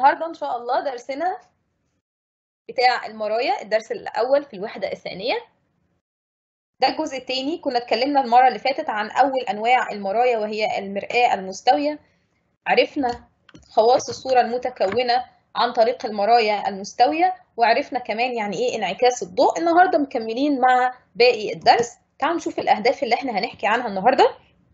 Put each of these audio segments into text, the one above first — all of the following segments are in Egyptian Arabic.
النهارده ان شاء الله درسنا بتاع المرايا الدرس الاول في الوحده الثانيه ده الجزء الثاني كنا اتكلمنا المره اللي فاتت عن اول انواع المرايا وهي المرآة المستويه عرفنا خواص الصوره المتكونه عن طريق المرايا المستويه وعرفنا كمان يعني ايه انعكاس الضوء النهارده مكملين مع باقي الدرس تعالوا نشوف الاهداف اللي احنا هنحكي عنها النهارده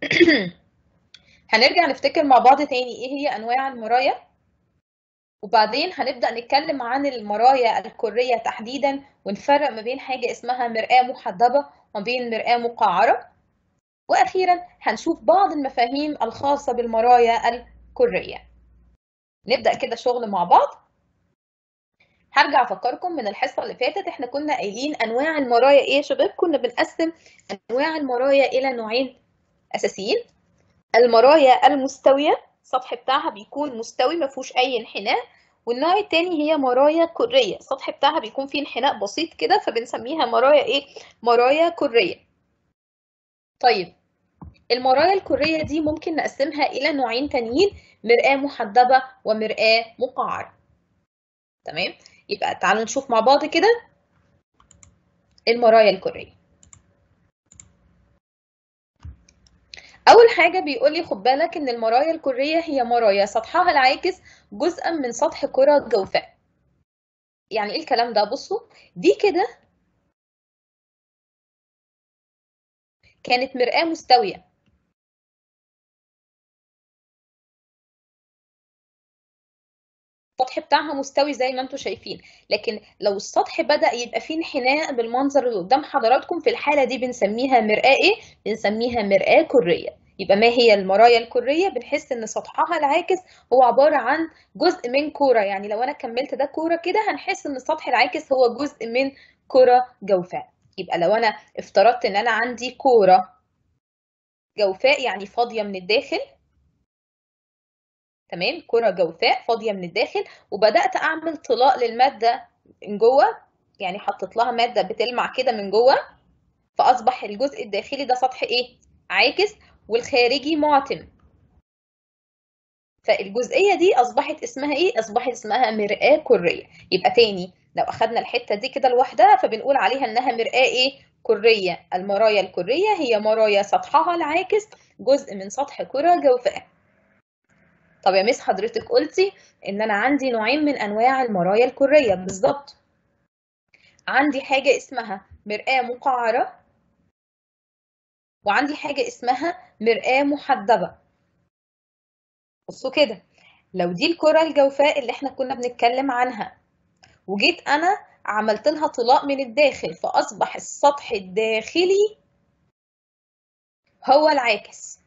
هنرجع نفتكر مع بعض تاني ايه هي انواع المرايا وبعدين هنبدأ نتكلم عن المرايا الكرية تحديدا ونفرق ما بين حاجة اسمها مرآة محدبة وما بين مرآة مقعرة وأخيرا هنشوف بعض المفاهيم الخاصة بالمرايا الكرية نبدأ كده شغل مع بعض هرجع أفكركم من الحصة اللي فاتت احنا كنا قايلين أنواع المرايا إيه يا شباب كنا بنقسم أنواع المرايا إلى نوعين أساسيين المرايا المستوية السطح بتاعها بيكون مستوي ما فيهوش اي انحناء والنوع التاني هي مرايا كريه السطح بتاعها بيكون فيه انحناء بسيط كده فبنسميها مرايا ايه مرايا كريه طيب المرايا الكريه دي ممكن نقسمها الى نوعين تانيين مرآة محدبه ومرآة مقعره تمام يبقى تعالوا نشوف مع بعض كده المرايا الكريه أول حاجة بيقول لي خد بالك إن المرايا الكرية هي مرايا سطحها العاكس جزءا من سطح كرة جوفاء. يعني إيه الكلام ده؟ بصوا دي كده كانت مرآة مستوية. السطح بتاعها مستوي زي ما انتم شايفين لكن لو السطح بدأ يبقى فيه انحناء بالمنظر اللي قدام حضراتكم في الحالة دي بنسميها مرآة ايه؟ بنسميها مرآة كرية يبقى ما هي المرايا الكرية بنحس ان سطحها العاكس هو عبارة عن جزء من كورة يعني لو انا كملت ده كورة كده هنحس ان السطح العاكس هو جزء من كرة جوفاء يبقى لو انا افترضت ان انا عندي كورة جوفاء يعني فاضية من الداخل تمام كرة جوفاء فاضية من الداخل وبدأت أعمل طلاء للمادة من جوه يعني حطيت لها مادة بتلمع كده من جوه فأصبح الجزء الداخلي ده سطح إيه؟ عاكس والخارجي معتم فالجزئية دي أصبحت اسمها إيه؟ أصبحت اسمها مرآة كرية يبقى تاني لو أخدنا الحتة دي كده لوحدها فبنقول عليها إنها مرآة إيه؟ كرية المرايا الكرية هي مرايا سطحها العاكس جزء من سطح كرة جوفاء طب يا مس حضرتك قلتي ان انا عندي نوعين من انواع المرايا الكريه بالظبط عندي حاجه اسمها مرآة مقعره وعندي حاجه اسمها مرآة محدبه بصوا كده لو دي الكره الجوفاء اللي احنا كنا بنتكلم عنها وجيت انا عملت لها طلاء من الداخل فاصبح السطح الداخلي هو العاكس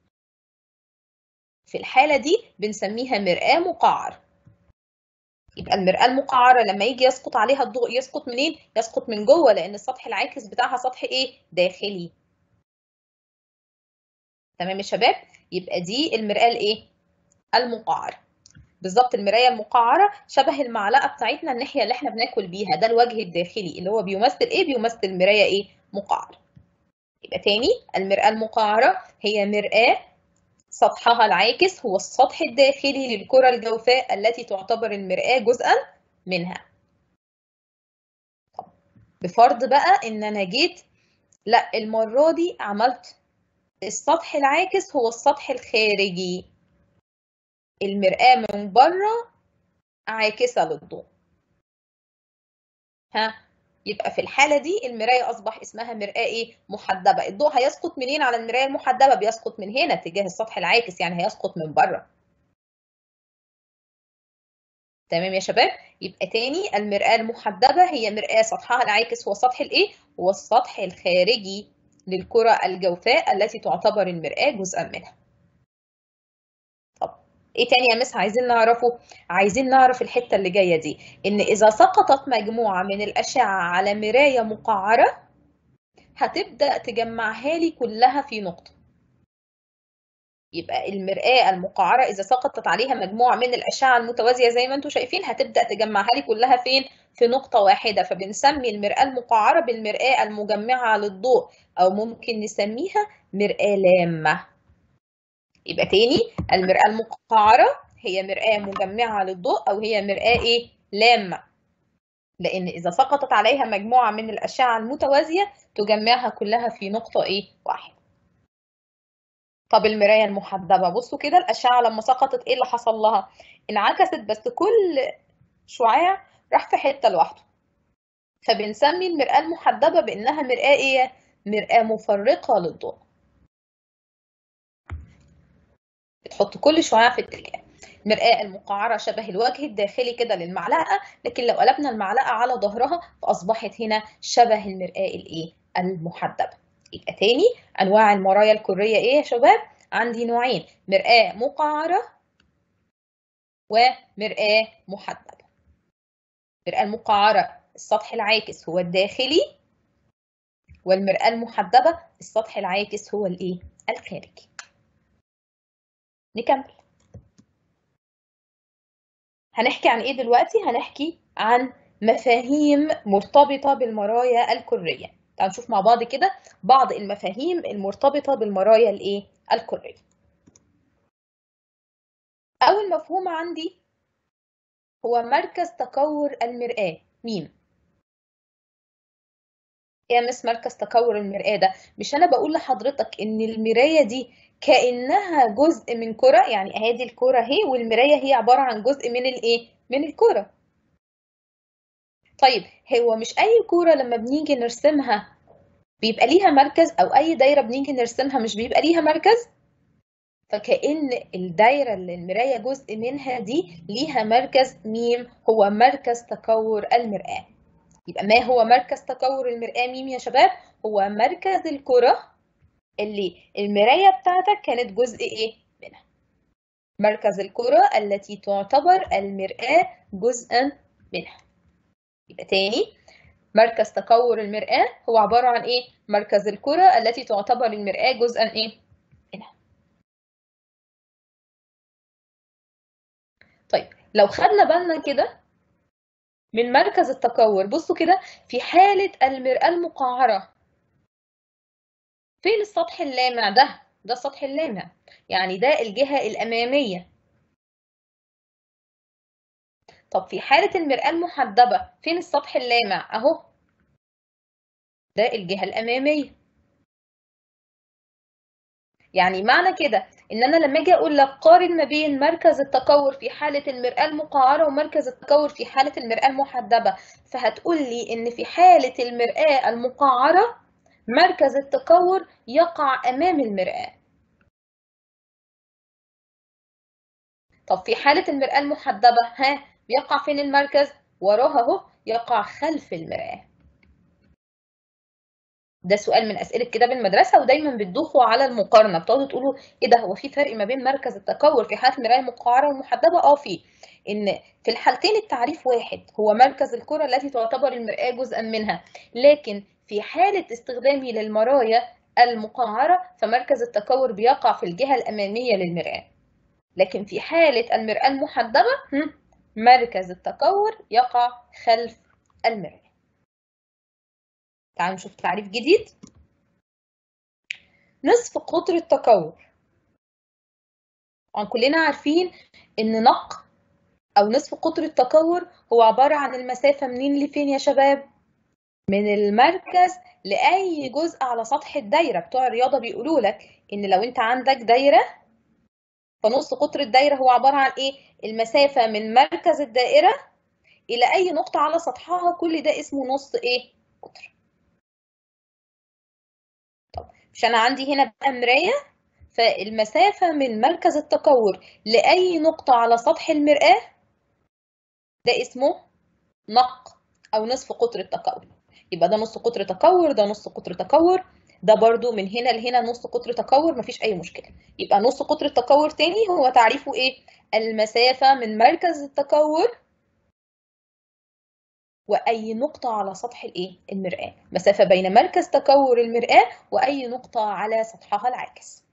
في الحالة دي بنسميها مرآة مقعر يبقى المرآة المقعرة لما يجي يسقط عليها الضوء يسقط منين؟ يسقط من جوه لأن السطح العاكس بتاعها سطح إيه؟ داخلي. تمام يا شباب؟ يبقى دي المرآة الإيه؟ المقعرة. بالظبط المراية المقعرة شبه المعلقة بتاعتنا الناحية اللي احنا بناكل بيها ده الوجه الداخلي اللي هو بيمثل إيه؟ بيمثل مراية إيه؟ مقعرة. يبقى تاني المرآة المقعرة هي مرآة سطحها العاكس هو السطح الداخلي للكرة الجوفاء التي تعتبر المرآة جزءا منها طب بفرض بقى ان انا جيت لا المرة دي عملت السطح العاكس هو السطح الخارجي المرآة من بره عاكسة للضوء ها يبقى في الحالة دي المراية أصبح اسمها مرآة إيه؟ محدبة، الضوء هيسقط منين على المراية المحدبة؟ بيسقط من هنا تجاه السطح العاكس يعني هيسقط من بره. تمام يا شباب؟ يبقى تاني المرآة المحدبة هي مرآة سطحها العاكس هو سطح الإيه؟ هو السطح الخارجي للكرة الجوفاء التي تعتبر المرآة جزءا منها. ايه تاني يا مس عايزين نعرفه عايزين نعرف الحته اللي جايه دي ان اذا سقطت مجموعه من الاشعه على مرايه مقعره هتبدا تجمعها لي كلها في نقطه يبقى المرآة المقعرة إذا سقطت عليها مجموعة من الأشعة المتوازية زي ما أنتم شايفين هتبدأ تجمعها لي كلها فين؟ في نقطة واحدة فبنسمي المرآة المقعرة بالمرآة المجمعة للضوء أو ممكن نسميها مرآة لامة يبقى تاني المرآة المقعرة هي مرآة مجمعة للضوء أو هي مرآة إيه؟ لامة لأن إذا سقطت عليها مجموعة من الأشعة المتوازية تجمعها كلها في نقطة إيه؟ واحدة طب المراية المحدبة بصوا كده الأشعة لما سقطت إيه اللي حصل لها؟ انعكست بس كل شعاع راح في حتة لوحده فبنسمي المرآة المحدبة بإنها مرآة إيه؟ مرآة مفرقة للضوء بتحط كل شعاع في اتجاه المرآة المقعرة شبه الوجه الداخلي كده للمعلقة لكن لو قلبنا المعلقة على ظهرها فأصبحت هنا شبه المرآة الإيه؟ المحدبة يبقى تاني أنواع المرايا الكرية إيه يا شباب؟ عندي نوعين مرآة مقعرة ومرآة محدبة المرآة المقعرة السطح العاكس هو الداخلي والمرآة المحدبة السطح العاكس هو الإيه؟ الخارجي نكمل هنحكي عن ايه دلوقتي هنحكي عن مفاهيم مرتبطة بالمرايا الكرية تعالوا نشوف مع بعض كده بعض المفاهيم المرتبطة بالمرايا الايه الكرية أول مفهوم عندي هو مركز تكور المرآة مين ايه يا مس مركز تكور المرآة ده مش انا بقول لحضرتك ان المراية دي كأنها جزء من كرة يعني اهي الكرة اهي والمراية هي عبارة عن جزء من الايه من الكرة طيب هو مش اي كرة لما بنيجي نرسمها بيبقى ليها مركز او اي دايرة بنيجي نرسمها مش بيبقى ليها مركز فكأن الدايرة اللي المراية جزء منها دي ليها مركز ميم هو مركز تكور المرآة يبقى ما هو مركز تكور المرآة ميم يا شباب هو مركز الكرة اللي المراية بتاعتك كانت جزء ايه منها مركز الكرة التي تعتبر المرآة جزءا منها يبقى تاني مركز تكور المرآة هو عبارة عن ايه مركز الكرة التي تعتبر المرآة جزءا ايه منها طيب لو خدنا بالنا كده من مركز التكور بصوا كده في حالة المرآة المقعرة فين السطح اللامع ده ده السطح اللامع يعني ده الجهة الأمامية طب في حالة المرآة المحدبة فين السطح اللامع أهو ده الجهة الأمامية يعني معنى كده ان انا لما اجي اقول لك قارن ما بين مركز التكور في حاله المراه المقعره ومركز التكور في حاله المراه المحدبه فهتقول لي ان في حاله المراه المقعره مركز التكور يقع امام المراه طب في حاله المراه المحدبه ها بيقع فين المركز وراها اهو يقع خلف المراه ده سؤال من اسئله كتاب المدرسه ودايما بتدوخوا على المقارنه بتقعدوا تقولوا ايه ده هو في فرق ما بين مركز التكور في حاله المرايه المقعره والمحدبه اه في ان في الحالتين التعريف واحد هو مركز الكره التي تعتبر المراه جزءا منها لكن في حاله استخدامي للمرايا المقعره فمركز التكور بيقع في الجهه الاماميه للمراه لكن في حاله المراه المحدبه مركز التكور يقع خلف المراه تعالوا نشوف تعريف جديد نصف قطر التكور طبعا كلنا عارفين ان نق او نصف قطر التكور هو عبارة عن المسافة منين لفين يا شباب من المركز لأي جزء على سطح الدايرة بتوع الرياضة بيقولوا لك ان لو انت عندك دايرة فنص قطر الدايرة هو عبارة عن ايه المسافة من مركز الدائرة الى اي نقطة على سطحها كل ده اسمه نص ايه قطر مش أنا عندي هنا بقى مراية فالمسافة من مركز التكور لأي نقطة على سطح المرآة ده اسمه نق أو نصف قطر التكور يبقى ده نص قطر تكور ده نص قطر تكور ده برضو من هنا لهنا نص قطر تكور مفيش أي مشكلة يبقى نص قطر التكور تاني هو تعريفه إيه؟ المسافة من مركز التكور واي نقطه على سطح الايه المراه مسافه بين مركز تكور المراه واي نقطه على سطحها العاكس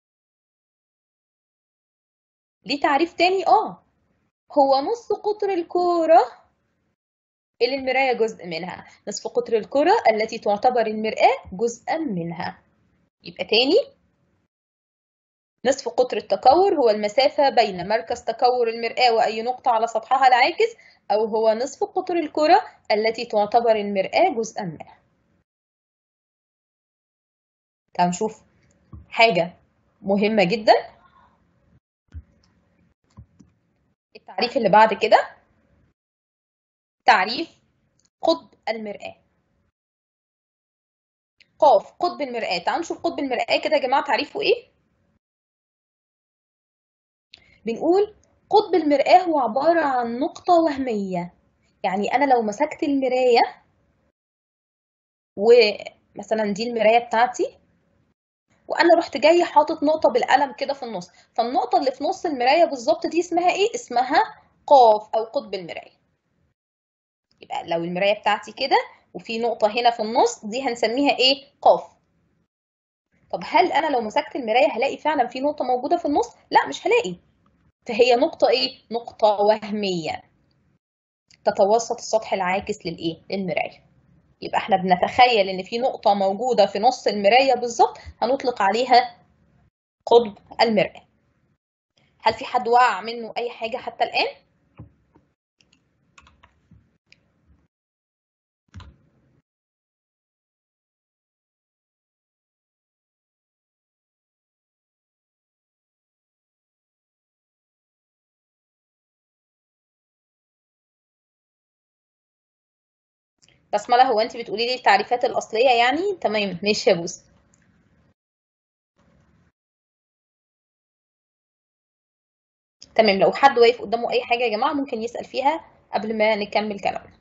ليه تعريف تاني اه هو نص قطر الكوره اللي المرايه جزء منها نصف قطر الكره التي تعتبر المراه جزءا منها يبقى تاني نصف قطر التكور هو المسافة بين مركز تكور المرآة وأي نقطة على سطحها العاكس أو هو نصف قطر الكرة التي تعتبر المرآة جزءا منها تعالوا نشوف حاجة مهمة جدا التعريف اللي بعد كده تعريف قطب المرآة قاف قطب المرآة تعالوا نشوف قطب المرآة كده يا جماعة تعريفه ايه بنقول قطب المرآة هو عبارة عن نقطة وهمية يعني أنا لو مسكت المراية ومثلا دي المراية بتاعتي وأنا رحت جاي حاطط نقطة بالقلم كده في النص فالنقطة اللي في نص المراية بالظبط دي اسمها إيه؟ اسمها قاف أو قطب المراية يبقى لو المراية بتاعتي كده وفي نقطة هنا في النص دي هنسميها إيه؟ قاف طب هل أنا لو مسكت المراية هلاقي فعلا في نقطة موجودة في النص؟ لا مش هلاقي فهي نقطة إيه؟ نقطة وهمية تتوسط السطح العاكس للإيه؟ للمراية يبقى احنا بنتخيل إن في نقطة موجودة في نص المراية بالظبط هنطلق عليها قطب المرآة هل في حد وقع منه أي حاجة حتى الآن؟ بسملة هو انت بتقولي لي التعريفات الأصلية يعني تمام ماشي يا بوس تمام لو حد واقف قدامه أي حاجة يا جماعة ممكن يسأل فيها قبل ما نكمل كلامنا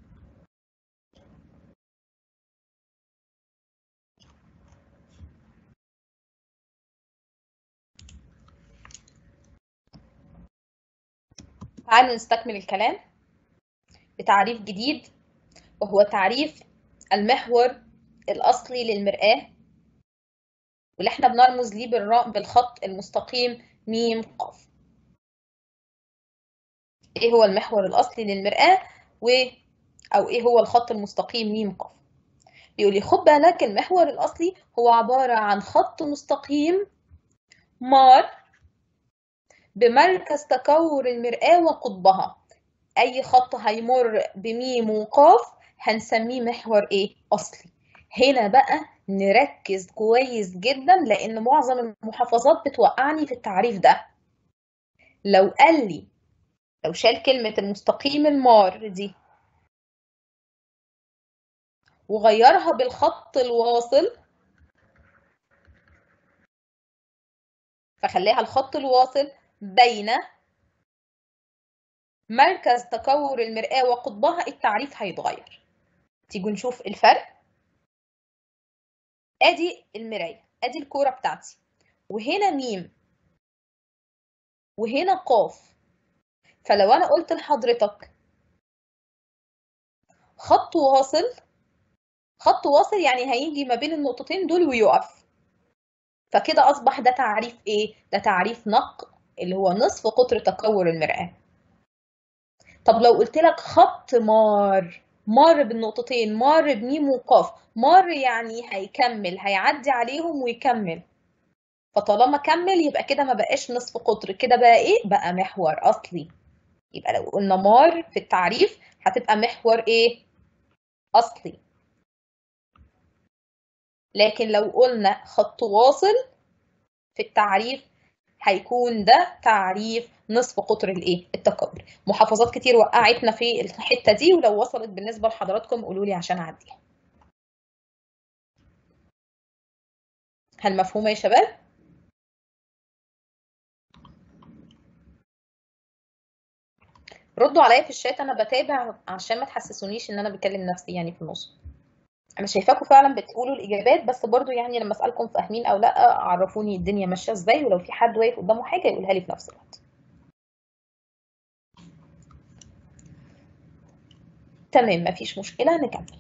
تعالوا نستكمل الكلام بتعريف جديد وهو تعريف المحور الأصلي للمرآة واللي احنا بنرمز ليه بالراء بالخط المستقيم ميم قاف ايه هو المحور الأصلي للمرآة و أو ايه هو الخط المستقيم ميم قاف بيقول لي خد بالك المحور الأصلي هو عبارة عن خط مستقيم مار بمركز تكور المرآة وقطبها أي خط هيمر بميم وقاف هنسميه محور ايه اصلي هنا بقى نركز كويس جدا لان معظم المحافظات بتوقعني في التعريف ده لو قال لي لو شال كلمة المستقيم المار دي وغيرها بالخط الواصل فخليها الخط الواصل بين مركز تكور المرآة وقطبها التعريف هيتغير تيجوا نشوف الفرق ادي المراية ادي الكورة بتاعتي وهنا ميم وهنا قاف فلو انا قلت لحضرتك خط واصل خط واصل يعني هيجي ما بين النقطتين دول ويقف فكده اصبح ده تعريف ايه ده تعريف نق اللي هو نصف قطر تكور المرآة طب لو قلت لك خط مار مار بالنقطتين مار بميم وقاف مار يعني هيكمل هيعدي عليهم ويكمل فطالما كمل يبقى كده ما بقاش نصف قطر كده بقى ايه بقى محور اصلي يبقى لو قلنا مار في التعريف هتبقى محور ايه اصلي لكن لو قلنا خط واصل في التعريف هيكون ده تعريف نصف قطر الايه التكبر محافظات كتير وقعتنا في الحته دي ولو وصلت بالنسبه لحضراتكم قولوا لي عشان اعديها هل مفهومه يا شباب ردوا عليا في الشات انا بتابع عشان ما تحسسونيش ان انا بكلم نفسي يعني في النص انا شايفاكم فعلا بتقولوا الاجابات بس برضو يعني لما اسالكم فاهمين او لا عرفوني الدنيا ماشيه ازاي ولو في حد واقف قدامه حاجه يقولها لي في نفس الوقت تمام مفيش مشكله نكمل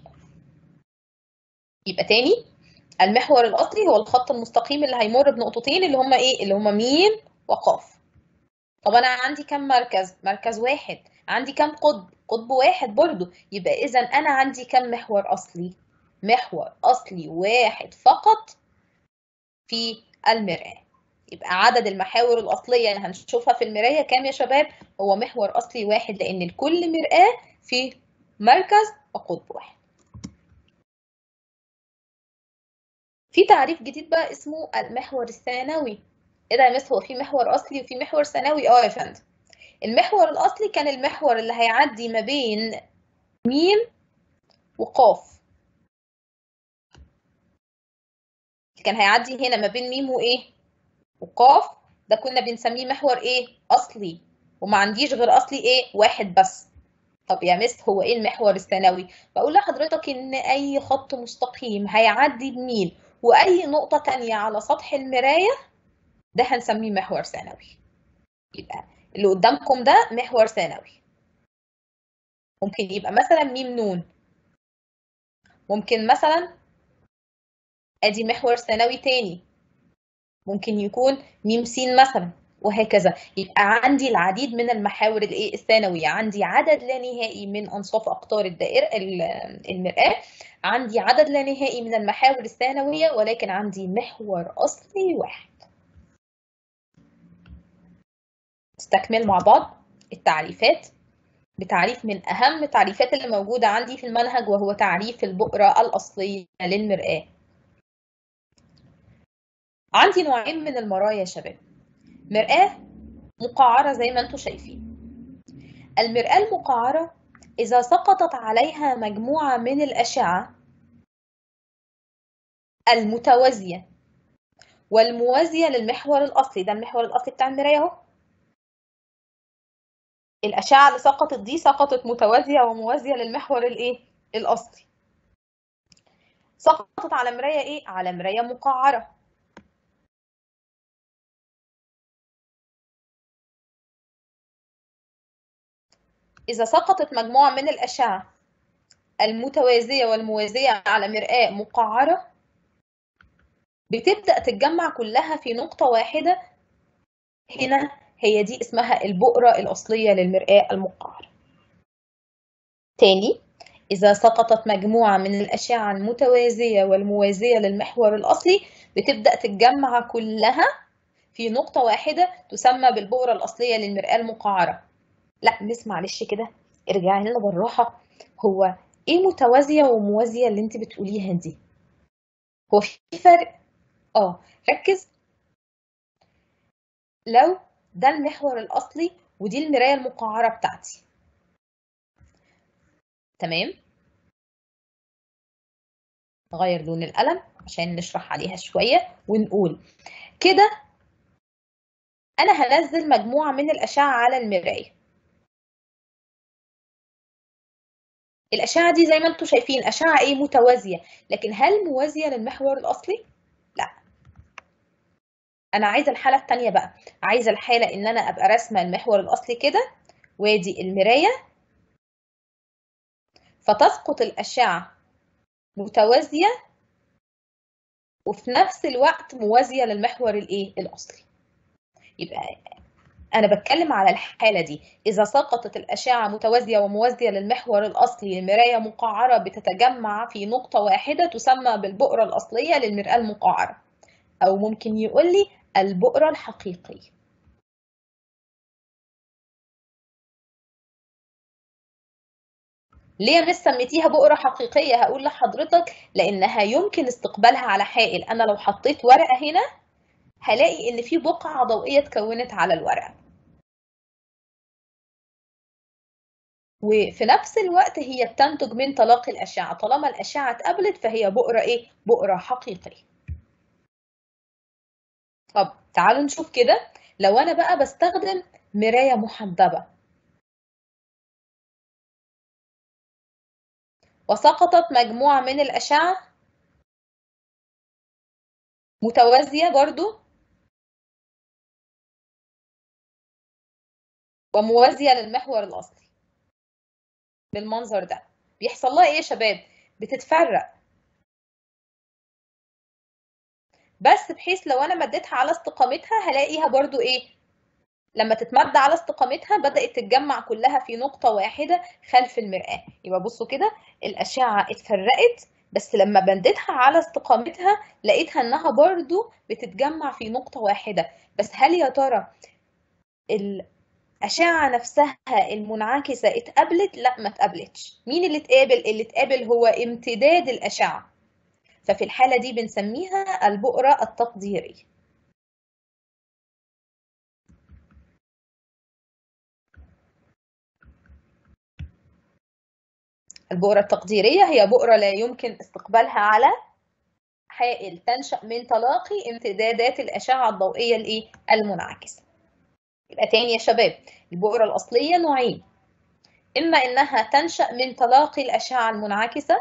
يبقى تاني المحور الاصلي هو الخط المستقيم اللي هيمر بنقطتين اللي هما ايه اللي هما ميم وقاف طب انا عندي كم مركز مركز واحد عندي كم قطب قطب واحد برضو يبقى اذا انا عندي كم محور اصلي محور اصلي واحد فقط في المرآة يبقى عدد المحاور الأصلية اللي هنشوفها في المراية كام يا شباب؟ هو محور أصلي واحد لأن لكل مرآة في مركز وقطب واحد. في تعريف جديد بقى اسمه المحور الثانوي. إيه ده يا مس هو في محور أصلي وفي محور ثانوي؟ أه يا فندم. المحور الأصلي كان المحور اللي هيعدي ما بين ميم وقاف. كان هيعدي هنا ما بين ميم وإيه؟ وقاف ده كنا بنسميه محور ايه اصلي وما عنديش غير اصلي ايه واحد بس طب يا مس هو ايه المحور الثانوي بقول لحضرتك ان اي خط مستقيم هيعدي بميل واي نقطه تانية على سطح المرايه ده هنسميه محور ثانوي يبقى اللي قدامكم ده محور ثانوي ممكن يبقى مثلا ميم نون ممكن مثلا ادي محور ثانوي تاني ممكن يكون ميم س مثلا وهكذا يبقى عندي العديد من المحاور الايه الثانويه عندي عدد لا نهائي من انصاف اقطار الدائره المراه عندي عدد لا نهائي من المحاور الثانويه ولكن عندي محور اصلي واحد نستكمل مع بعض التعريفات بتعريف من اهم التعريفات اللي موجوده عندي في المنهج وهو تعريف البؤره الاصليه للمراه عندي نوعين من المرايا يا شباب مرآة مقعرة زي ما انتم شايفين المرآة المقعرة إذا سقطت عليها مجموعة من الأشعة المتوازية والموازية للمحور الأصلي ده المحور الأصلي بتاع المراية أهو الأشعة اللي سقطت دي سقطت متوازية وموازية للمحور الإيه؟ الأصلي سقطت على مراية إيه؟ على مراية مقعرة إذا سقطت مجموعة من الأشعة المتوازية والموازية على مرآة مقعرة بتبدأ تتجمع كلها في نقطة واحدة هنا هي دي اسمها البؤرة الأصلية للمرآة المقعرة تاني إذا سقطت مجموعة من الأشعة المتوازية والموازية للمحور الأصلي بتبدأ تتجمع كلها في نقطة واحدة تسمى بالبؤرة الأصلية للمرآة المقعرة لا مس معلش كده ارجعي لنا بالراحه هو ايه متوازيه وموازيه اللي انت بتقوليها دي هو في فرق اه ركز لو ده المحور الاصلي ودي المرايه المقعره بتاعتي تمام نغير لون القلم عشان نشرح عليها شويه ونقول كده انا هنزل مجموعه من الاشعه على المرايه الأشعة دي زي ما انتم شايفين أشعة إيه متوازية لكن هل موازية للمحور الأصلي؟ لا أنا عايزة الحالة التانية بقى عايزة الحالة إن أنا أبقى راسمة المحور الأصلي كده وادي المراية فتسقط الأشعة متوازية وفي نفس الوقت موازية للمحور الإيه الأصلي يبقى أنا بتكلم على الحالة دي إذا سقطت الأشعة متوازية وموازية للمحور الأصلي لمراية مقعرة بتتجمع في نقطة واحدة تسمى بالبؤرة الأصلية للمرآة المقعرة أو ممكن يقول لي البؤرة الحقيقية ليه مش سميتيها بؤرة حقيقية هقول لحضرتك لأنها يمكن استقبالها على حائل أنا لو حطيت ورقة هنا هلاقي إن في بقعة ضوئية اتكونت على الورقة وفي نفس الوقت هي بتنتج من تلاقي الأشعة طالما الأشعة اتقبلت فهي بؤرة إيه؟ بؤرة حقيقية طب تعالوا نشوف كده لو أنا بقى بستخدم مراية محدبة وسقطت مجموعة من الأشعة متوازية برضو وموازية للمحور الأصلي بالمنظر ده بيحصل لها ايه يا شباب بتتفرق بس بحيث لو انا مديتها على استقامتها هلاقيها برضو ايه لما تتمد على استقامتها بدأت تتجمع كلها في نقطة واحدة خلف المرآة يبقى بصوا كده الأشعة اتفرقت بس لما بندتها على استقامتها لقيتها انها برضو بتتجمع في نقطة واحدة بس هل يا ترى الأشعة نفسها المنعكسة اتقابلت؟ لا ما اتقابلتش مين اللي اتقابل؟ اللي اتقابل هو امتداد الأشعة ففي الحالة دي بنسميها البؤرة التقديرية البؤرة التقديرية هي بؤرة لا يمكن استقبالها على حائل تنشأ من تلاقي امتدادات الأشعة الضوئية الإيه؟ المنعكسة. يبقى تاني يا شباب البؤرة الأصلية نوعين إما إنها تنشأ من تلاقي الأشعة المنعكسة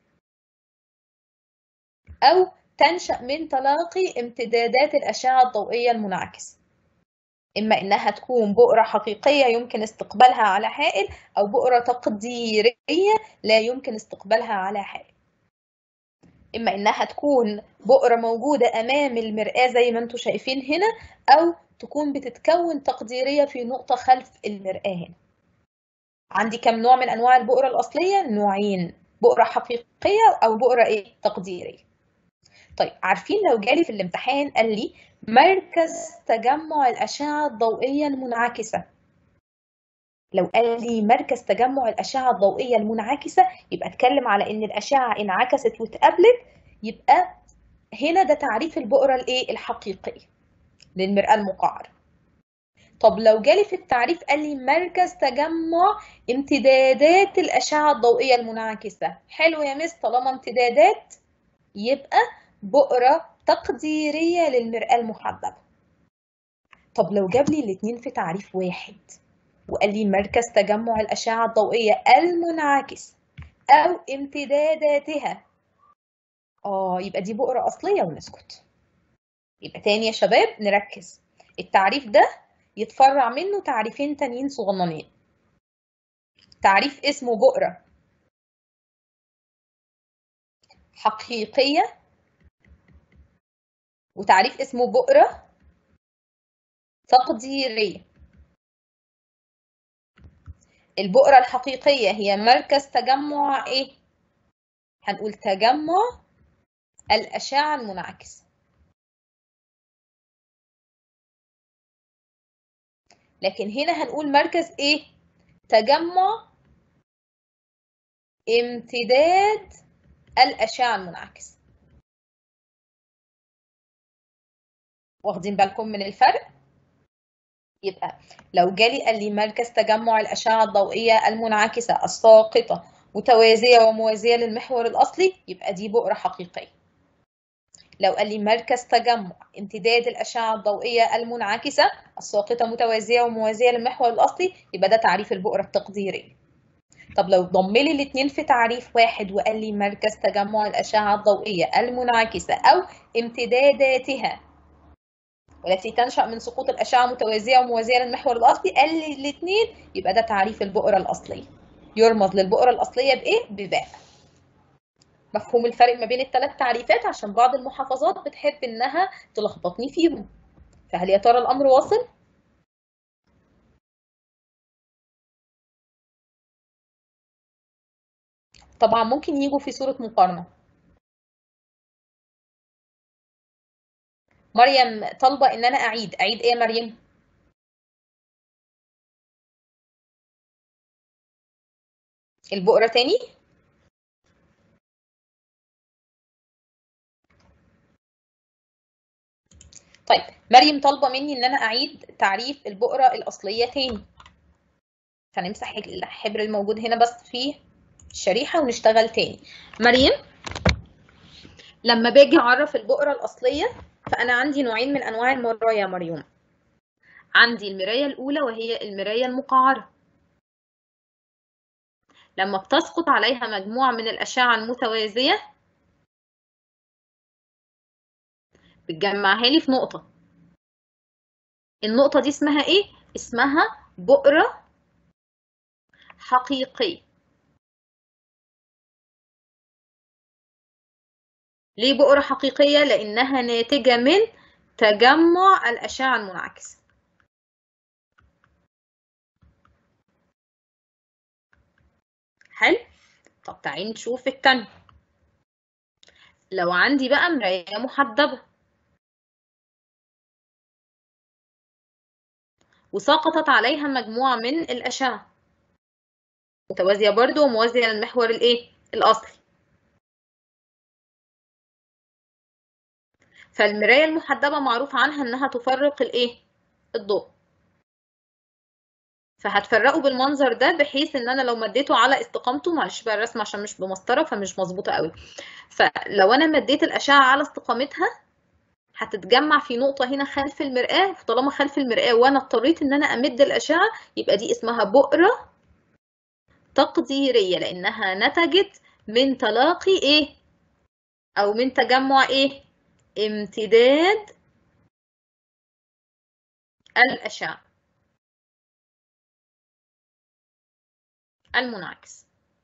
أو تنشأ من تلاقي امتدادات الأشعة الضوئية المنعكسة. إما إنها تكون بؤرة حقيقية يمكن استقبالها على حائل أو بؤرة تقديرية لا يمكن استقبالها على حائل إما إنها تكون بؤرة موجودة أمام المرآة زي ما انتم شايفين هنا أو تكون بتتكون تقديرية في نقطة خلف المرآة هنا عندي كم نوع من أنواع البؤرة الأصلية؟ نوعين بؤرة حقيقية أو بؤرة إيه؟ تقديرية طيب عارفين لو جالي في الامتحان قال لي مركز تجمع الأشعة الضوئية المنعكسة لو قال لي مركز تجمع الأشعة الضوئية المنعكسة يبقى اتكلم على إن الأشعة انعكست واتقابلت يبقى هنا ده تعريف البؤرة الإيه الحقيقية للمرآة المقعرة طب لو جالي في التعريف قال لي مركز تجمع امتدادات الأشعة الضوئية المنعكسة حلو يا مس طالما امتدادات يبقى بؤرة تقديرية للمرآة المحدبة طب لو جاب لي الاتنين في تعريف واحد وقال لي مركز تجمع الأشعة الضوئية المنعكس أو امتداداتها آه يبقى دي بؤرة أصلية ونسكت يبقى تاني يا شباب نركز التعريف ده يتفرع منه تعريفين تانيين صغننين تعريف اسمه بؤرة حقيقية وتعريف اسمه بؤرة تقديرية البؤرة الحقيقية هي مركز تجمع ايه؟ هنقول تجمع الأشعة المنعكسة لكن هنا هنقول مركز ايه؟ تجمع امتداد الأشعة المنعكسة واخدين بالكم من الفرق يبقى لو جالي قال لي مركز تجمع الأشعة الضوئية المنعكسة الساقطة متوازية وموازية للمحور الأصلي يبقى دي بؤرة حقيقية لو قال لي مركز تجمع امتداد الأشعة الضوئية المنعكسة الساقطة متوازية وموازية للمحور الأصلي يبقى ده تعريف البؤرة التقديرية طب لو ضم لي الاثنين في تعريف واحد وقال لي مركز تجمع الأشعة الضوئية المنعكسة أو امتداداتها والتي تنشأ من سقوط الأشعة متوازية وموازية للمحور الأصلي قال لي الاثنين يبقى ده تعريف البؤرة الأصلية يرمز للبؤرة الأصلية بإيه؟ بباء مفهوم الفرق ما بين الثلاث تعريفات عشان بعض المحافظات بتحب إنها تلخبطني فيهم فهل يا ترى الأمر واصل؟ طبعا ممكن يجوا في صورة مقارنة مريم طالبة إن أنا أعيد أعيد إيه يا مريم؟ البؤرة تاني؟ طيب مريم طالبة مني إن أنا أعيد تعريف البؤرة الأصلية تاني هنمسح الحبر الموجود هنا بس في الشريحة ونشتغل تاني مريم لما باجي أعرف البؤرة الأصلية فأنا عندي نوعين من أنواع المرايا يا مريم عندي المراية الأولى وهي المراية المقعرة لما بتسقط عليها مجموعة من الأشعة المتوازية بتجمعها لي في نقطة النقطة دي اسمها إيه؟ اسمها بؤرة حقيقية ليه بؤرة حقيقية؟ لأنها ناتجة من تجمع الأشعة المنعكسة حلو؟ طب تعالي نشوف التانية لو عندي بقى مراية محدبة وسقطت عليها مجموعة من الأشعة متوازية برضو وموازية للمحور الإيه؟ الأصلي فالمراية المحدبة معروف عنها إنها تفرق الإيه؟ الضوء فهتفرقه بالمنظر ده بحيث ان انا لو مديته على استقامته معلش بقى الرسم عشان مش بمسطره فمش مظبوطه قوي فلو انا مديت الاشعه على استقامتها هتتجمع في نقطه هنا خلف المراه فطالما خلف المراه وانا اضطريت ان انا امد الاشعه يبقى دي اسمها بؤره تقديريه لانها نتجت من تلاقي ايه او من تجمع ايه امتداد الاشعه المنعكس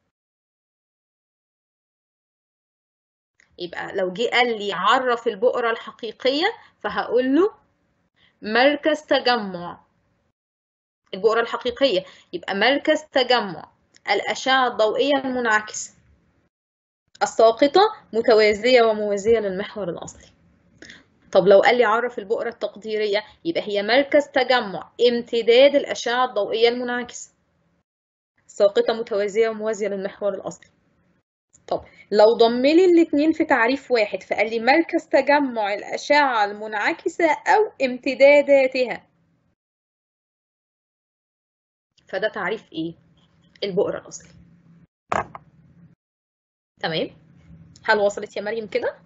يبقى لو جه قال لي عرف البؤرة الحقيقية فهقول له مركز تجمع البؤرة الحقيقية يبقى مركز تجمع الأشعة الضوئية المنعكسة الساقطة متوازية وموازية للمحور الأصلي طب لو قال لي عرف البؤرة التقديرية يبقى هي مركز تجمع امتداد الأشعة الضوئية المنعكسة ساقطة متوازية وموازية للمحور الأصلي طب لو ضم لي الاتنين في تعريف واحد فقال لي مركز تجمع الأشعة المنعكسة أو امتداداتها فده تعريف إيه؟ البؤرة الأصلي تمام هل وصلت يا مريم كده؟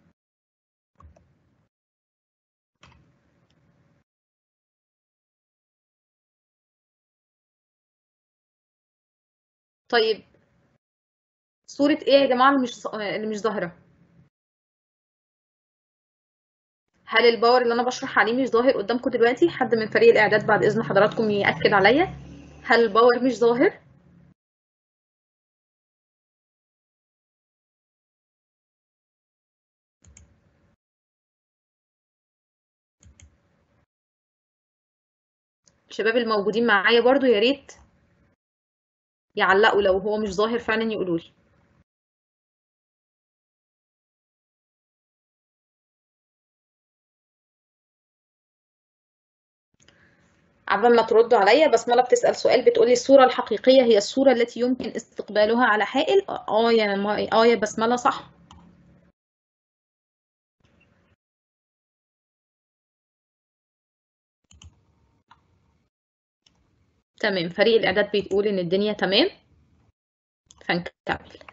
طيب صورة ايه يا جماعة اللي مش اللي مش ظاهرة؟ هل الباور اللي انا بشرح عليه مش ظاهر قدامكم دلوقتي؟ حد من فريق الاعداد بعد اذن حضراتكم يأكد عليا هل الباور مش ظاهر؟ الشباب الموجودين معايا برضو يا ريت يعلقوا لو هو مش ظاهر فعلا يقولوا لي قبل ما تردوا عليا بسملة بتسأل سؤال بتقولي الصورة الحقيقية هي الصورة التي يمكن استقبالها على حائل اه يا ما... اه يا بسملة صح تمام فريق الإعداد بيقول إن الدنيا تمام فنكمل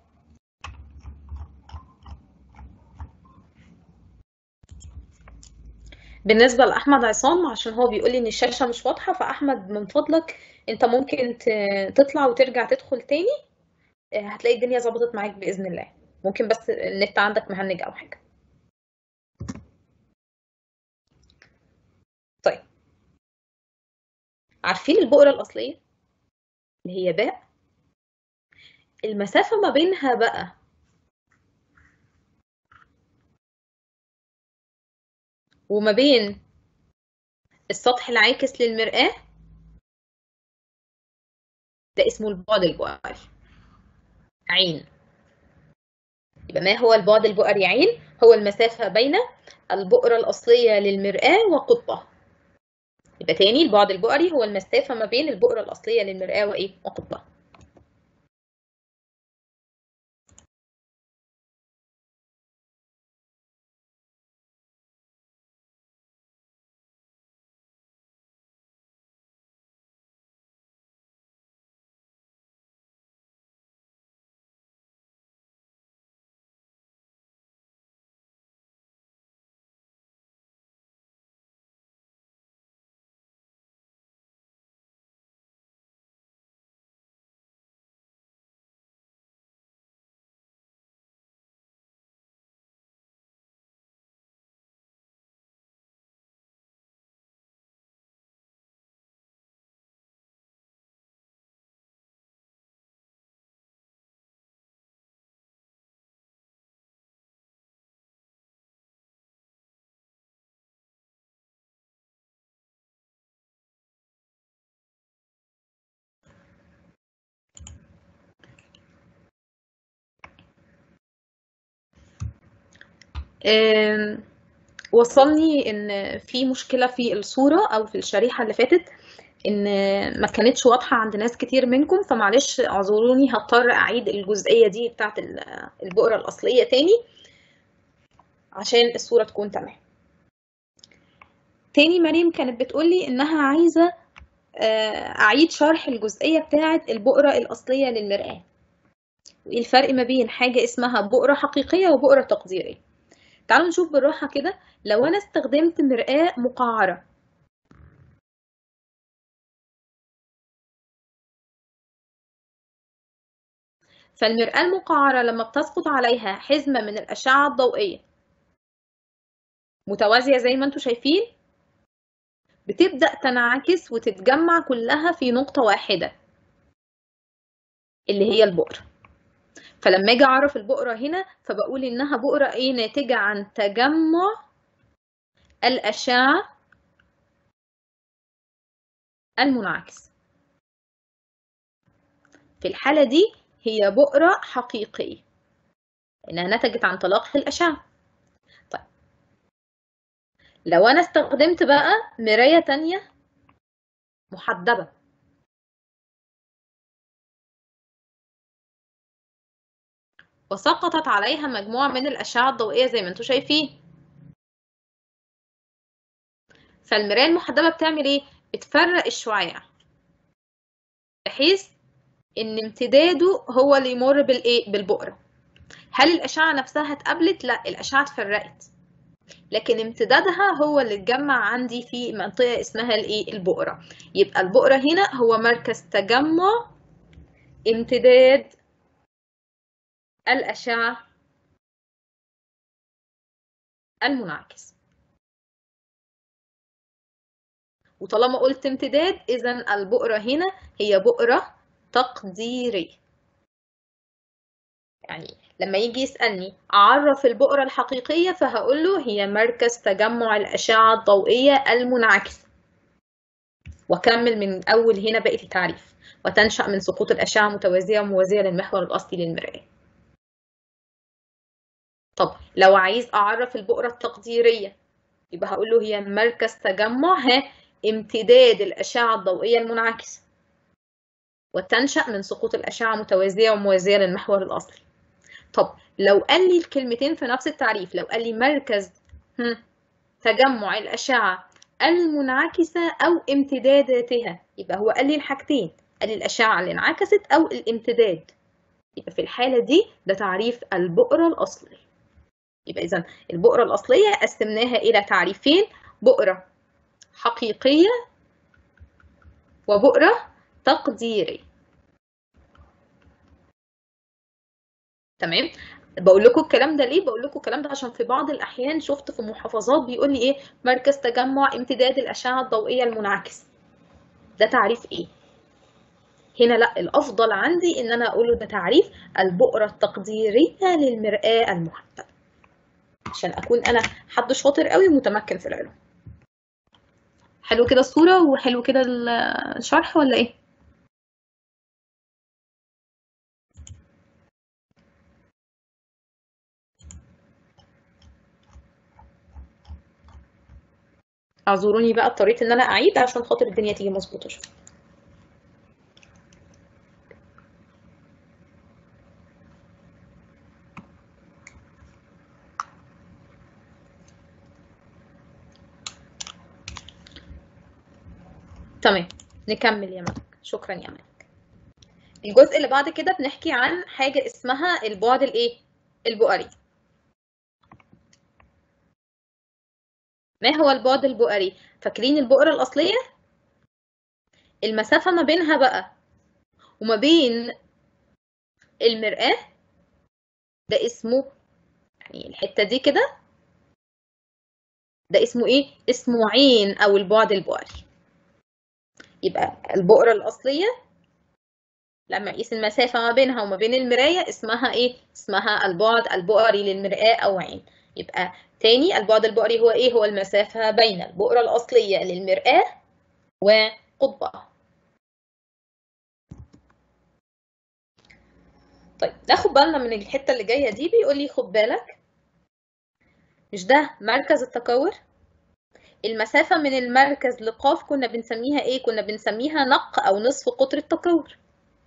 بالنسبة لأحمد عصام عشان هو بيقول لي إن الشاشة مش واضحة فأحمد من فضلك أنت ممكن تطلع وترجع تدخل تاني هتلاقي الدنيا ظبطت معاك بإذن الله ممكن بس النت عندك مهنج أو حاجة طيب عارفين البؤرة الأصلية اللي هي باء المسافة ما بينها بقى وما بين السطح العاكس للمرآة ده اسمه البعد البؤري عين يبقى ما هو البعد البؤري عين هو المسافة بين البؤرة الأصلية للمرآة وقطبها يبقى تاني البعد البؤري هو المسافة ما بين البؤرة الأصلية للمرآة وإيه وقطبها آم، وصلني ان في مشكلة في الصورة او في الشريحة اللي فاتت ان ما كانتش واضحة عند ناس كتير منكم فمعلش اعذروني هضطر اعيد الجزئية دي بتاعت ال- البقرة الاصلية تاني عشان الصورة تكون تمام تاني مريم كانت بتقولي انها عايزة آه، اعيد شرح الجزئية بتاعت البقرة الاصلية للمرآة وايه الفرق ما بين حاجة اسمها بقرة حقيقية وبقرة تقديرية تعالوا نشوف بالراحة كده لو أنا استخدمت مرآة مقعرة فالمرآة المقعرة لما بتسقط عليها حزمة من الأشعة الضوئية متوازية زي ما انتم شايفين بتبدأ تنعكس وتتجمع كلها في نقطة واحدة اللي هي البقرة فلما اجي اعرف البقرة هنا فبقول انها بقرة ايه ناتجة عن تجمع الأشعة المنعكس في الحالة دي هي بقرة حقيقية إنها نتجت عن تلاقي الأشعة طيب لو أنا استخدمت بقى مراية تانية محدبة وسقطت عليها مجموعة من الأشعة الضوئية زي ما انتم شايفين فالمراية المحدبة بتعمل ايه؟ بتفرق الشعاع بحيث ان امتداده هو اللي يمر بالايه؟ بالبقرة هل الأشعة نفسها اتقابلت؟ لا الأشعة اتفرقت لكن امتدادها هو اللي اتجمع عندي في منطقة اسمها الايه؟ البقرة يبقى البقرة هنا هو مركز تجمع امتداد الأشعة المنعكس وطالما قلت امتداد إذا البقرة هنا هي بقرة تقديرية يعني لما يجي يسألني أعرف البقرة الحقيقية فهقول له هي مركز تجمع الأشعة الضوئية المنعكسة وكمل من أول هنا بقية التعريف وتنشأ من سقوط الأشعة متوازية وموازية للمحور الأصلي للمرآة طب لو عايز أعرف البقرة التقديرية يبقى هقول له هي مركز تجمع ها امتداد الأشعة الضوئية المنعكسة وتنشأ من سقوط الأشعة متوازية وموازية للمحور الأصلي طب لو قال لي الكلمتين في نفس التعريف لو قال لي مركز هم، تجمع الأشعة المنعكسة أو امتداداتها يبقى هو قال لي الحاجتين قال لي الأشعة اللي انعكست أو الامتداد يبقى في الحالة دي ده تعريف البؤرة الأصلي يبقى إذا البؤرة الأصلية قسمناها إلى تعريفين بؤرة حقيقية وبؤرة تقديرية تمام بقول لكم الكلام ده ليه بقول لكم الكلام ده عشان في بعض الاحيان شفت في محافظات بيقول لي ايه مركز تجمع امتداد الاشعه الضوئيه المنعكس ده تعريف ايه هنا لا الافضل عندي ان انا اقوله ده تعريف البؤره التقديريه للمراه المحدبه عشان اكون انا حد شاطر قوي ومتمكن في العلوم حلو كده الصوره وحلو كده الشرح ولا ايه اعذروني بقى اضطريت ان انا اعيد عشان خاطر الدنيا تيجي مظبوطه شويه تمام نكمل يا ملك شكرا يا ملك الجزء اللي بعد كده بنحكي عن حاجه اسمها البعد الايه البؤري ما هو البعد البؤري فاكرين البؤرة الأصلية المسافة ما بينها بقى وما بين المرآة ده اسمه يعني الحتة دي كده ده اسمه ايه اسمه عين او البعد البؤري يبقى البؤرة الأصلية لما اقيس المسافة ما بينها وما بين المراية اسمها ايه اسمها البعد البؤري للمرآة او عين يبقى تاني البعد البؤري هو ايه هو المسافة بين البؤرة الأصلية للمرآة وقطبها طيب ناخد بالنا من الحتة اللي جاية دي بيقول لي خد بالك مش ده مركز التكور المسافة من المركز لقاف كنا بنسميها ايه كنا بنسميها نق او نصف قطر التكور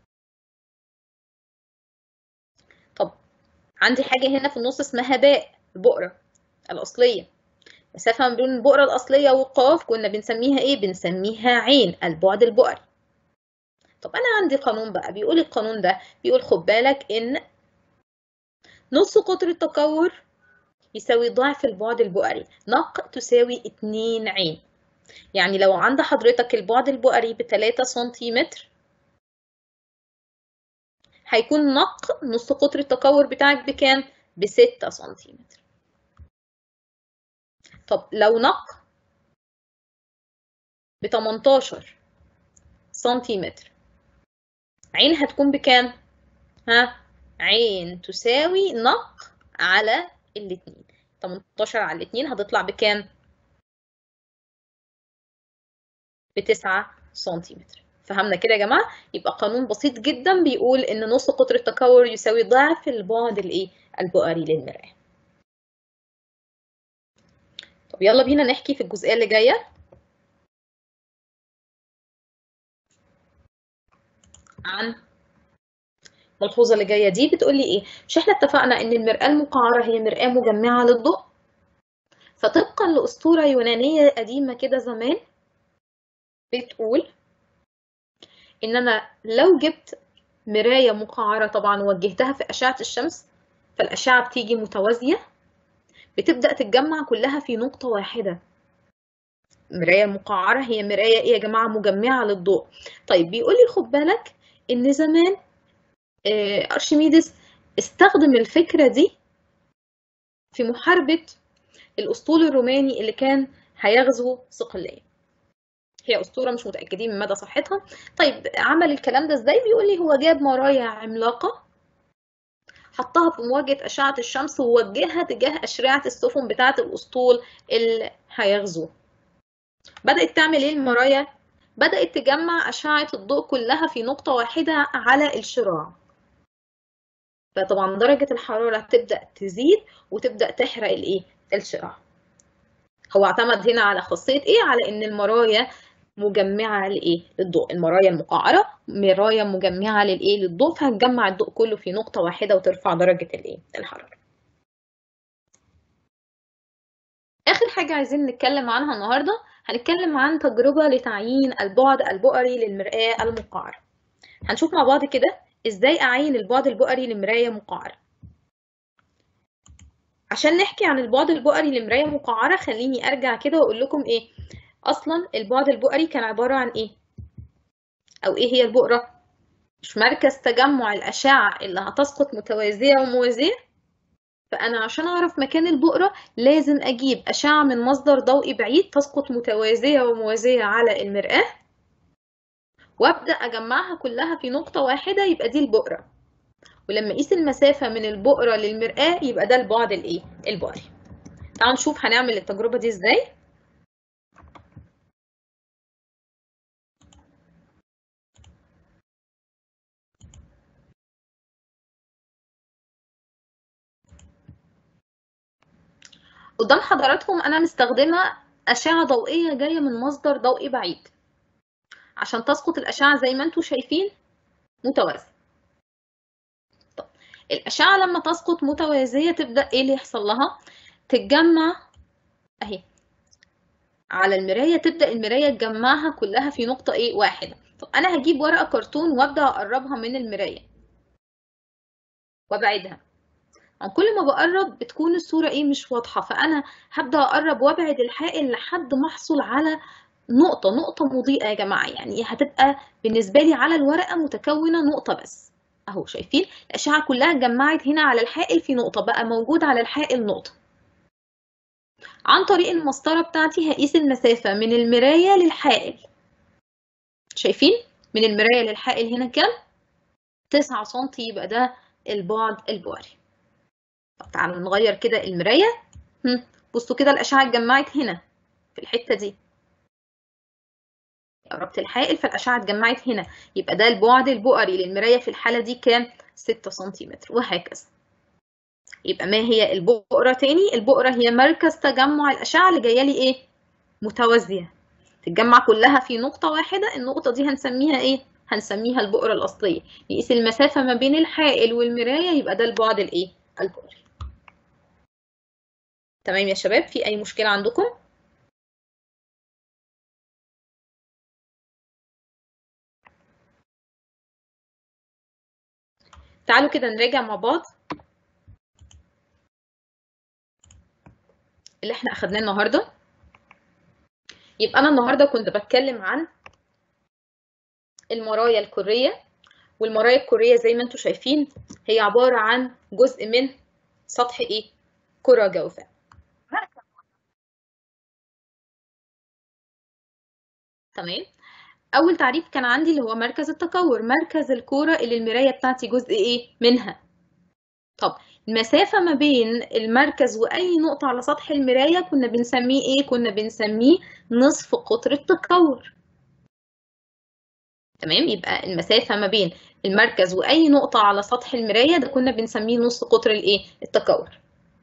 طب عندي حاجة هنا في النص اسمها باء البقرة الأصلية مسافة ما بين البقرة الأصلية وقاف كنا بنسميها ايه بنسميها عين البعد البقري طب أنا عندي قانون بقى بيقول القانون ده بيقول خد بالك إن نص قطر التكور يساوي ضعف البعد البؤري نق تساوي 2 عين يعني لو عند حضرتك البعد البؤري ب 3 سنتيمتر هيكون نق نص قطر التكور بتاعك بكام؟ ب 6 سنتيمتر طب لو نق ب 18 سنتيمتر عين هتكون بكام؟ ها؟ عين تساوي نق على الاتنين 18 على الاتنين هتطلع بكام؟ بتسعة سنتيمتر فهمنا كده يا جماعة؟ يبقى قانون بسيط جدا بيقول إن نص قطر التكور يساوي ضعف البعد الإيه؟ البؤري للمرآة. طب يلا بينا نحكي في الجزئية اللي جاية. عن الملحوظة اللي جاية دي بتقول لي إيه؟ مش إحنا اتفقنا إن المرآة المقعرة هي مرآة مجمعة للضوء؟ فطبقا لأسطورة يونانية قديمة كده زمان بتقول إن أنا لو جبت مراية مقعرة طبعا ووجهتها في أشعة الشمس فالأشعة بتيجي متوازية بتبدأ تتجمع كلها في نقطة واحدة مراية مقعرة هي مراية إيه يا جماعة مجمعة للضوء طيب بيقول لي خد بالك إن زمان أرشميدس استخدم الفكرة دي في محاربة الأسطول الروماني اللي كان هيغزو صقلية هي أسطورة مش متأكدين من مدى صحتها طيب عمل الكلام ده ازاي بيقول لي هو جاب مرايا عملاقة حطها في مواجهة أشعة الشمس ووجهها تجاه أشرعة السفن بتاعة الأسطول اللي هيغزوه بدأت تعمل ايه المرايا؟ بدأت تجمع أشعة الضوء كلها في نقطة واحدة على الشراع فطبعا درجة الحرارة تبدأ تزيد وتبدأ تحرق الايه؟ الشراع هو اعتمد هنا على خاصية ايه؟ على ان المرايا مجمعة لإيه؟ للضوء، المرايا المقعرة مرايا مجمعة للإيه؟ للضوء فهتجمع الضوء كله في نقطة واحدة وترفع درجة الإيه؟ الحرارة. آخر حاجة عايزين نتكلم عنها النهاردة هنتكلم عن تجربة لتعيين البعد البؤري للمرآة المقعرة. هنشوف مع بعض كده إزاي أعين البعد البؤري لمراية مقعرة. عشان نحكي عن البعد البؤري لمراية مقعرة خليني أرجع كده وأقول لكم إيه اصلا البعد البؤري كان عباره عن ايه او ايه هي البؤره مش مركز تجمع الاشعه اللي هتسقط متوازيه وموازيه فانا عشان اعرف مكان البؤره لازم اجيب اشعه من مصدر ضوئي بعيد تسقط متوازيه وموازيه على المراه وابدا اجمعها كلها في نقطه واحده يبقى دي البؤره ولما اقيس المسافه من البؤره للمراه يبقى ده البعد الايه البؤري تعالوا نشوف هنعمل التجربه دي ازاي قدام حضراتكم أنا مستخدمة أشعة ضوئية جاية من مصدر ضوئي بعيد عشان تسقط الأشعة زي ما انتوا شايفين متوازية طب الأشعة لما تسقط متوازية تبدأ إيه اللي يحصل لها؟ تتجمع أهي على المراية تبدأ المراية تجمعها كلها في نقطة إيه واحدة طب أنا هجيب ورقة كرتون وأبدأ أقربها من المراية وأبعدها عن كل ما بقرب بتكون الصورة ايه مش واضحة فأنا هبدأ أقرب وأبعد الحائل لحد ما أحصل على نقطة نقطة مضيئة يا جماعة يعني هتبقى بالنسبة لي على الورقة متكونة نقطة بس أهو شايفين الأشعة كلها اتجمعت هنا على الحائل في نقطة بقى موجود على الحائل نقطة عن طريق المسطرة بتاعتي هقيس المسافة من المراية للحائل شايفين من المراية للحائل هنا كام؟ تسعة سنتي يبقى ده البعد البؤري طب تعالوا نغير كده المراية بصوا كده الأشعة اتجمعت هنا في الحتة دي قربت الحائل فالأشعة اتجمعت هنا يبقى ده البعد البؤري للمراية في الحالة دي كام 6 سنتيمتر وهكذا يبقى ما هي البؤرة تاني البؤرة هي مركز تجمع الأشعة اللي جاية لي إيه متوازية تتجمع كلها في نقطة واحدة النقطة دي هنسميها إيه هنسميها البؤرة الأصلية يقيس المسافة ما بين الحائل والمراية يبقى ده البعد الإيه البؤري تمام يا شباب في أي مشكلة عندكم تعالوا كده نراجع مع بعض اللي احنا اخدناه النهارده يبقى انا النهارده كنت بتكلم عن المرايا الكريه والمرايا الكريه زي ما انتم شايفين هي عباره عن جزء من سطح ايه كره جوفاء تمام اول تعريف كان عندي اللي هو مركز التكور مركز الكوره اللي المرايه بتاعتي جزء ايه منها طب المسافه ما بين المركز واي نقطه على سطح المرايه كنا بنسميه ايه كنا بنسميه نصف قطر التكور تمام يبقى المسافه ما بين المركز واي نقطه على سطح المرايه ده كنا بنسميه نص قطر الايه التكور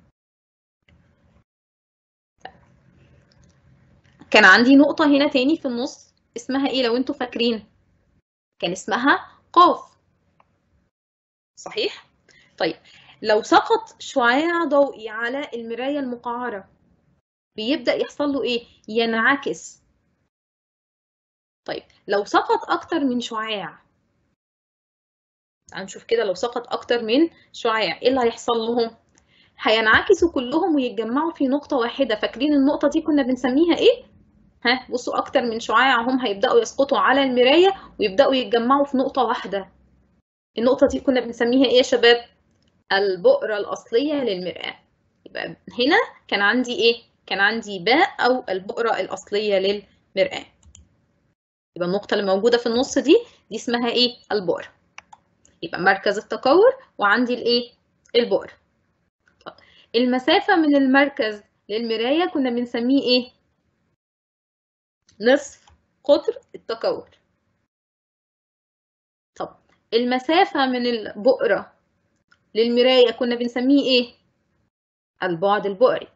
كان عندي نقطه هنا تاني في النص اسمها ايه لو انتوا فاكرين كان اسمها قاف صحيح طيب لو سقط شعاع ضوئي على المراية المقعرة بيبدأ يحصل له ايه ينعكس طيب لو سقط اكتر من شعاع هنشوف كده لو سقط اكتر من شعاع ايه اللي هيحصل لهم هينعكسوا كلهم ويتجمعوا في نقطة واحدة فاكرين النقطة دي كنا بنسميها ايه ها بصوا اكتر من شعاع هم هيبداوا يسقطوا على المرايه ويبداوا يتجمعوا في نقطه واحده النقطه دي كنا بنسميها ايه يا شباب البؤره الاصليه للمراه يبقى هنا كان عندي ايه كان عندي باء او البؤره الاصليه للمراه يبقى النقطه اللي موجوده في النص دي دي اسمها ايه البؤره يبقى مركز التكور وعندي الايه البؤره المسافه من المركز للمرايه كنا بنسميه ايه نصف قطر التكور طب المسافة من البؤرة للمراية كنا بنسميه ايه؟ البعد البؤري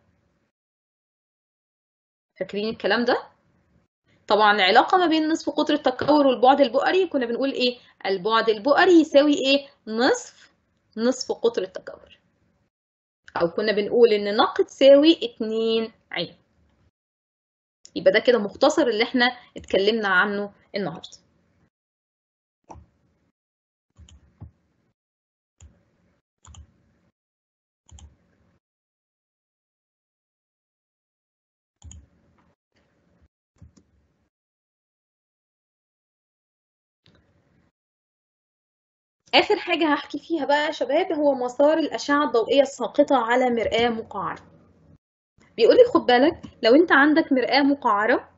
فاكرين الكلام ده؟ طبعا العلاقة ما بين نصف قطر التكور والبعد البؤري كنا بنقول ايه؟ البعد البؤري يساوي ايه؟ نصف نصف قطر التكور أو كنا بنقول إن نق تساوي اتنين عين يبقى ده كده مختصر اللي احنا اتكلمنا عنه النهارده آخر حاجة هحكي فيها بقى يا شباب هو مسار الأشعة الضوئية الساقطة على مرآة مقعرة بيقول لي خد بالك لو انت عندك مرآة مقعرة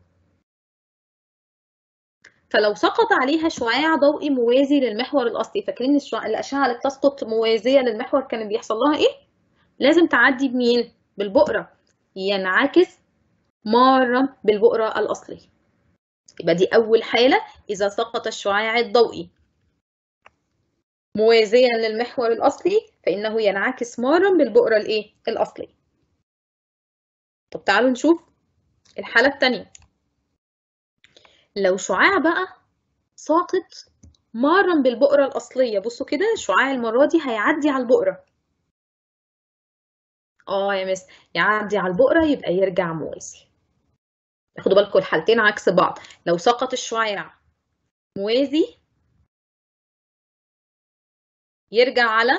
فلو سقط عليها شعاع ضوئي موازي للمحور الأصلي فاكرين الأشعة اللي بتسقط موازية للمحور كان بيحصل لها إيه؟ لازم تعدي بمين؟ بالبؤرة ينعكس مارا بالبؤرة الأصلية يبقى دي أول حالة إذا سقط الشعاع الضوئي موازيا للمحور الأصلي فإنه ينعكس مارا بالبؤرة الإيه؟ الأصلية طب تعالوا نشوف الحالة التانية لو شعاع بقى ساقط مارا بالبؤرة الأصلية بصوا كده الشعاع المرة دي هيعدي على البؤرة اه يا مس يعدي على البؤرة يبقى يرجع موازي خدوا بالكم الحالتين عكس بعض لو سقط الشعاع موازي يرجع على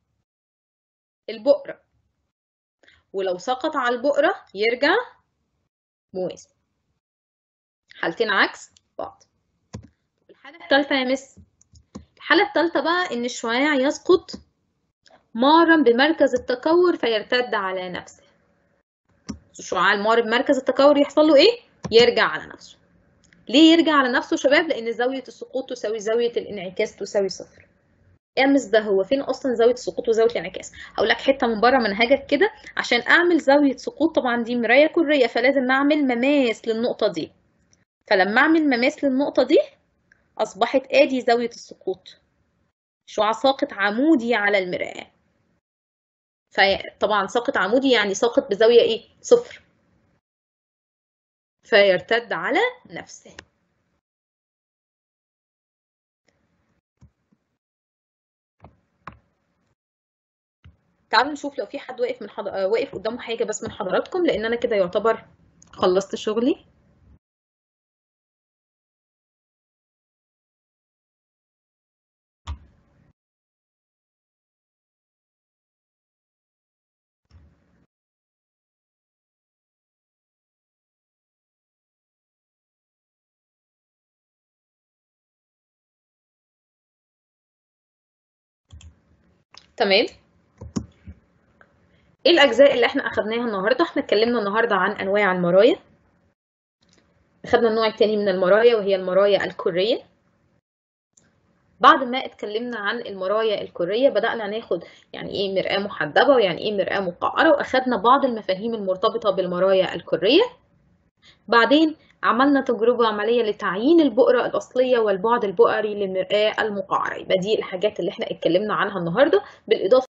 البؤرة ولو سقط على البؤرة يرجع موازي حالتين عكس بعض الحالة الثالثة يا مس الحالة الثالثة بقى إن الشعاع يسقط مارا بمركز التكور فيرتد على نفسه الشعاع المار بمركز التكور يحصل له إيه؟ يرجع على نفسه ليه يرجع على نفسه شباب؟ لأن زاوية السقوط تساوي زاوية الانعكاس تساوي صفر امس ده هو فين اصلا زاويه السقوط وزاويه الانعكاس هقول لك حته من بره منهجك كده عشان اعمل زاويه سقوط طبعا دي مرايه كريه فلازم اعمل مماس للنقطه دي فلما اعمل مماس للنقطه دي اصبحت ادي زاويه السقوط شعاع ساقط عمودي على المراه فطبعا ساقط عمودي يعني ساقط بزاوية ايه صفر فيرتد على نفسه تعالوا نشوف لو في حد واقف من حض... واقف قدامه حاجة بس من حضراتكم لأن أنا كده يعتبر خلصت شغلي تمام ايه الاجزاء اللي احنا اخدناها النهارده احنا اتكلمنا النهارده عن انواع المرايا اخدنا النوع التاني من المرايا وهي المرايا الكريه بعد ما اتكلمنا عن المرايا الكريه بدانا ناخد يعني ايه مرآة محدبه ويعني ايه مرآة مقعره واخدنا بعض المفاهيم المرتبطه بالمرايا الكريه بعدين عملنا تجربة عملية لتعيين البؤرة الأصلية والبعد البؤري للمرآة المقعرة يبقى دي الحاجات اللي احنا اتكلمنا عنها النهاردة بالإضافة